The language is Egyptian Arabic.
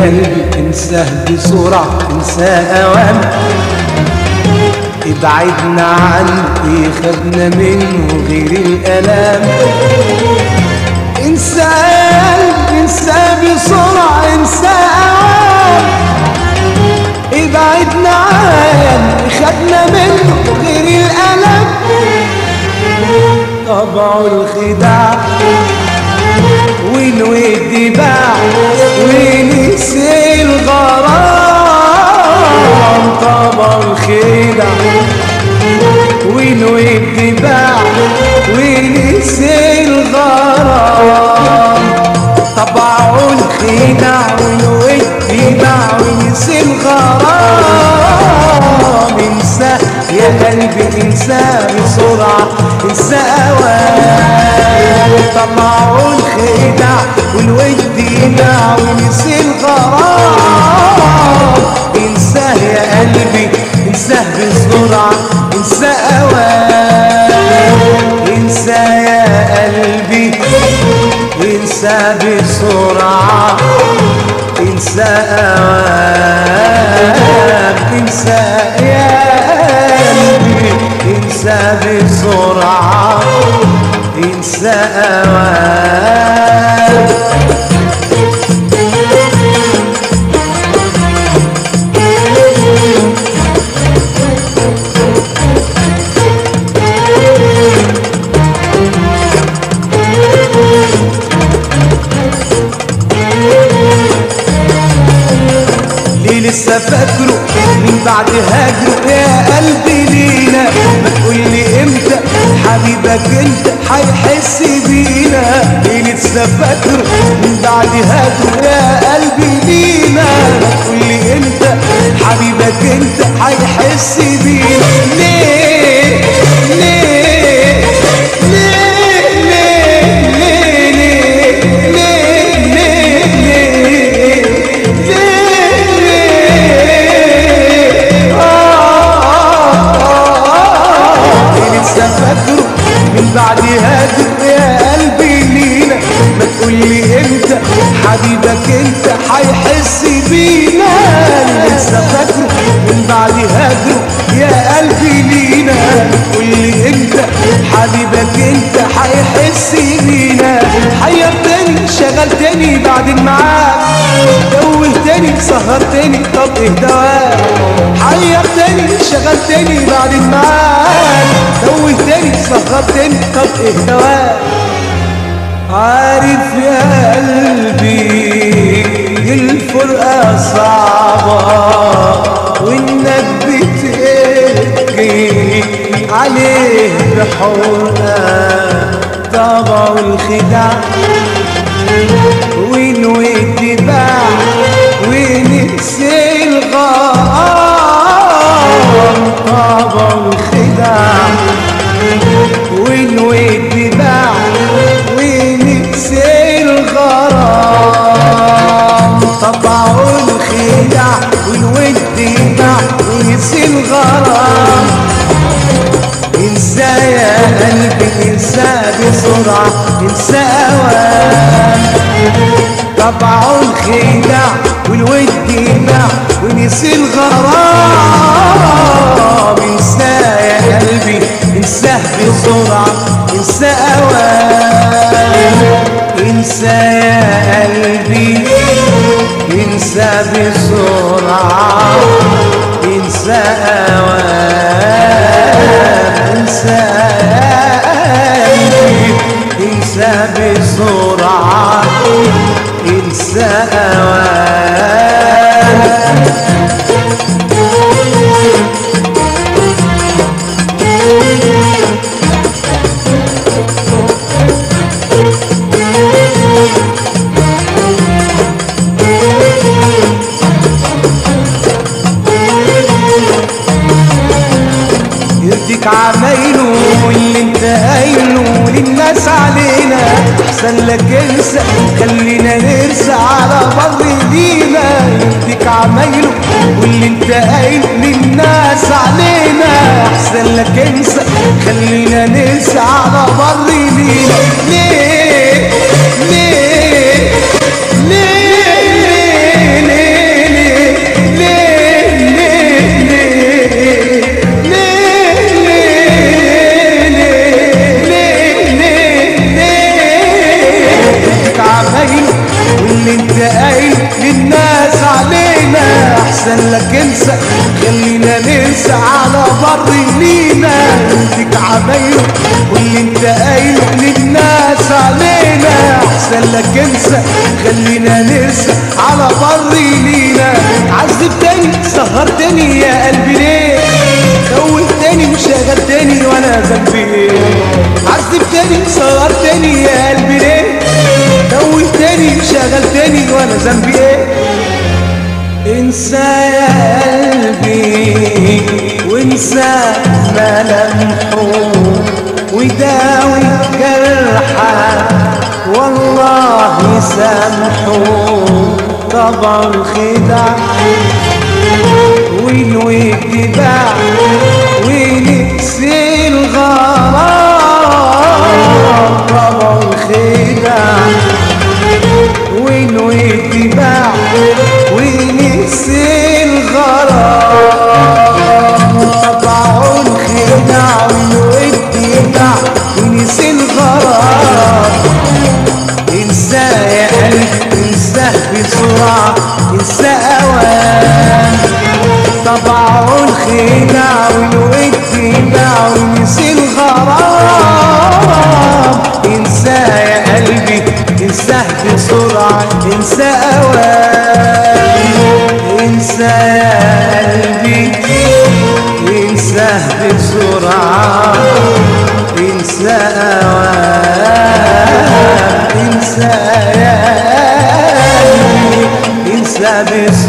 قلبي انساه بسرعة انساه اوام ابعدنا عنه ايه خدنا منه غير الالام انسى يا قلبي انسى بسرعة انسى اوام ابعدنا عنه خدنا منه غير الالام طبعه الخداع والود باع ونسي الغرام طبع الخدع والود باع ونسي الغرام طبع الخدع والود باع ونسي الغرام انسى يا قلبي انسى بسرعة انسى اوان طبع الخدع والود يدع ونسي الغرام انساه يا قلبي انساه بسرعة انسى اوان انسى يا قلبي انسى بسرعة انسى اوان انسى يا قلبي انسى بسرعة انسى اوان ليه لسه فاكره من بعد هاجره يا قلبي لينا ما تقولي امتى حبيبك انت هيحس بينا ليه لسه فاكره من بعد هاجره يا قلبي لينا ما تقولي امتى حبيبك انت هيحس بينا ليه ليه ليه ليه ليه ليه ليه ليه لسه فاكره من بعد هاجر يا قلبي لينا ما تقولي امتى حبيبك انت هيحس بينا لسه فاكره من بعد هاجر يا قلبي لينا تقولي امتى حبيبك انت هيحس بينا حيرتني شغلتني بعد الميعاد توهتني سهرتني طب ايه دواء حيرتني شغلتني بعد الميعاد توهتني سهرتني طب ايه دواء عارف يا قلبي الفرقة صعبة وانك بتبكي عليه بحرقة طبع الخداع ونويت باع ونسي الغرام طبع الخداع ونويت باع ونسي الغرام طبع الخداع والود باع ونسي الغرام انسى يا قلبي انسى بسرعة انسى اوان طبع الخداع والود باع ونسي الغرام انسى يا قلبي انساه بسرعة انسى اوان انسى يا قلبي انسى بسرعة انسى اوان انسى يا قلبي انسى بسرعة انسى اوان يرضيك عمايله واللي انت قايله للناس علينا احسن لك انسى خلينا نرسى على بر لينا يرضيك عمايله واللي انت قايله للناس علينا احسن لك انسى خلينا نرسى على بر لينا ليه ليه ليه ليه نرسى على بر لينا يرضيك عمايله واللي انت قايله للناس علينا احسن لك انسى خلينا نرسى على بر لينا عذبتني سهرتني يا قلبي ليه خوفتني وشغلتني وانا ذنبي ايه عذبتني سهرتني يا قلبي ليه خوفتني وشغلتني وانا ذنبي ايه انسى يا قلبي وانسى ملامحه وداوي جرحك والله سامحه طبع الخدع ونوي اتباع ونكسي الغرام طبع الخدع ونوي اتباع ونكسي الغرام طبع الخدع ونوي اتباع ونسي الغرام انسى يا قلبي انساه بسرعة انسى اوان طبع الخدع والاتباع ونسي الغرام انسى يا قلبي انساه بسرعة انسى اوان انسى يا قلبي انساه بسرعة انسى اوان انسى يا قلبي انسى بسرعة